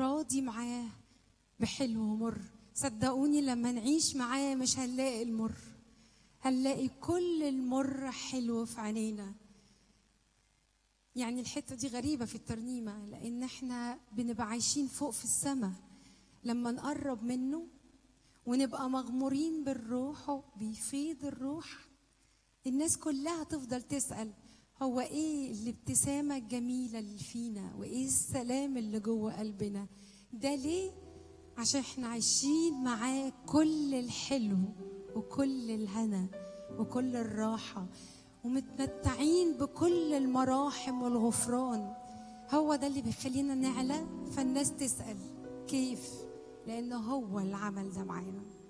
راضي معاه بحلو ومر صدقوني لما نعيش معاه مش هنلاقي المر هنلاقي كل المر حلو في عينينا يعني الحته دي غريبه في الترنيمه لان احنا بنبقى عايشين فوق في السماء لما نقرب منه ونبقى مغمورين بالروح بيفيض الروح الناس كلها تفضل تسال هو ايه الابتسامه الجميله اللي فينا وايه السلام اللي جوه قلبنا ده ليه عشان احنا عايشين معاه كل الحلو وكل الهنا وكل الراحه ومتمتعين بكل المراحم والغفران هو ده اللي بيخلينا نعلى فالناس تسأل كيف لأنه هو اللي عمل ده معانا